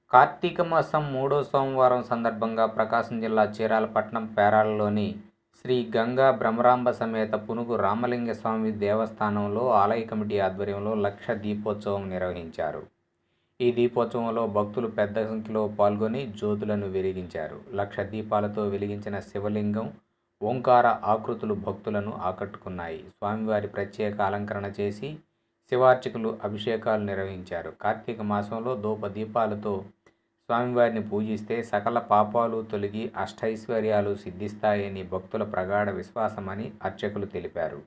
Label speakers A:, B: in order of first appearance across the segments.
A: కార్తీక మాసం మూడో సోమవారం సందర్భంగా ప్రకాశం జిల్లా చీరాలపట్నం పేరాలలోని శ్రీ గంగా భ్రమరాంబ సమేత పునుగు రామలింగ స్వామి దేవస్థానంలో ఆలయ కమిటీ ఆధ్వర్యంలో లక్ష దీపోత్సవం నిర్వహించారు ఈ దీపోత్సవంలో భక్తులు పెద్ద సంఖ్యలో పాల్గొని జ్యోతులను వెలిగించారు లక్ష దీపాలతో వెలిగించిన శివలింగం ఓంకార ఆకృతులు భక్తులను ఆకట్టుకున్నాయి స్వామివారి ప్రత్యేక అలంకరణ చేసి శివార్చకులు అభిషేకాలు నిర్వహించారు కార్తీక మాసంలో ధూప దీపాలతో స్వామివారిని పూజిస్తే సకల పాపాలు తొలగి అష్టైశ్వర్యాలు సిద్ధిస్తాయని భక్తుల ప్రగాఢ విశ్వాసమని అర్చకులు తెలిపారు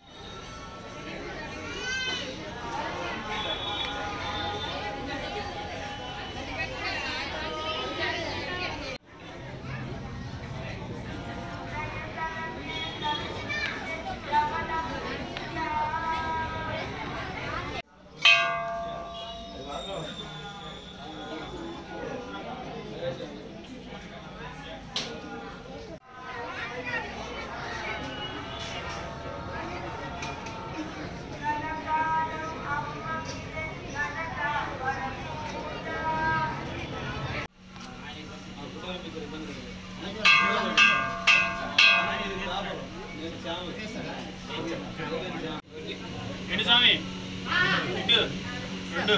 B: ఏంటి స్వామి ఇటు, రెండు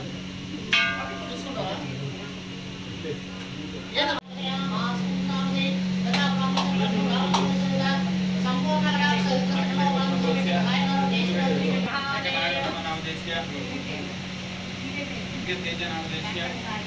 B: నామదేశ్య తేజ నామదేశ్య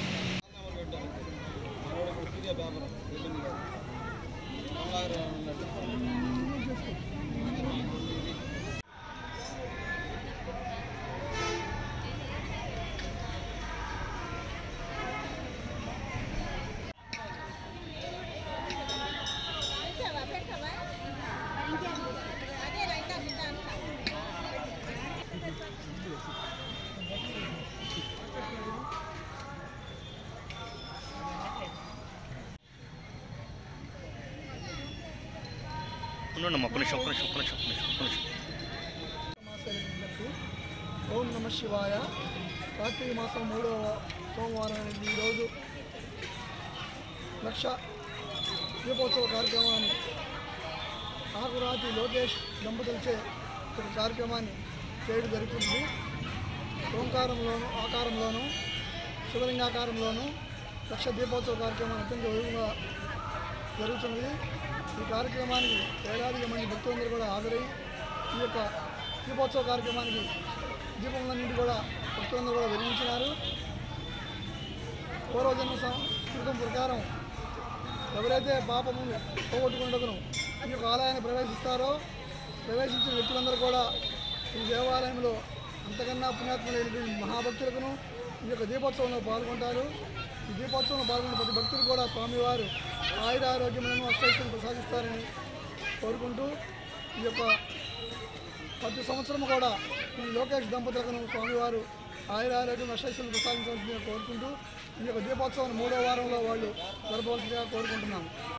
C: ఉండండి ఒక్క నిమిషం ఒక్క నిమిషం ఒక్క నిమిషం ఒక్క నిమిషం ఒక్క నిమిషం
D: మాసాలకు ఓం నమ శివాయ కార్తీక మాసం మూడవ సోమవారం అనేది ఈరోజు లక్ష దీపోత్సవ కార్యక్రమాన్ని ఆకురాతి లోకేష్ దంపతులచే ఒక కార్యక్రమాన్ని చేయడం జరుగుతుంది ఓంకారంలోను ఆకారంలోను శివలింగాకారంలోను లక్ష దీపోత్సవ కార్యక్రమం అత్యంత వైభవంగా జరుగుతున్నది ఈ కార్యక్రమానికి వేలాదిగా మంది భక్తులందరూ కూడా హాజరై ఈ యొక్క దీపోత్సవ కార్యక్రమానికి దీపములన్నింటి కూడా భక్తులందరూ కూడా వెలిగించినారు పూర్వజన్మ సంస్కృతం ప్రకారం ఎవరైతే పాపమును పోగొట్టుకుంటుందో ఈ యొక్క ఆలయాన్ని ప్రవేశిస్తారో ప్రవేశించిన వ్యక్తులందరూ కూడా ఈ దేవాలయంలో అంతకన్నా పుణ్యాత్ములైనటువంటి మహాభక్తులకును ఈ యొక్క దీపోత్సవంలో పాల్గొంటారు ఈ దీపోత్సవంలో పాల్గొన్న ప్రతి భక్తులు కూడా స్వామివారు ఆయుర ఆరోగ్యములను అష్టైశ్వర్యం ప్రసాదిస్తారని కోరుకుంటూ ఈ యొక్క ప్రతి సంవత్సరం కూడా ఈ లోకేష్ దంపతులకు స్వామివారు ఆయుర ఆరోగ్యం అష్టైశ్వర్యం ప్రసాదించవలసిందిగా కోరుకుంటూ ఈ యొక్క దీపోత్సవం మూడో వారంలో వాళ్ళు జరపవలసిందిగా కోరుకుంటున్నాము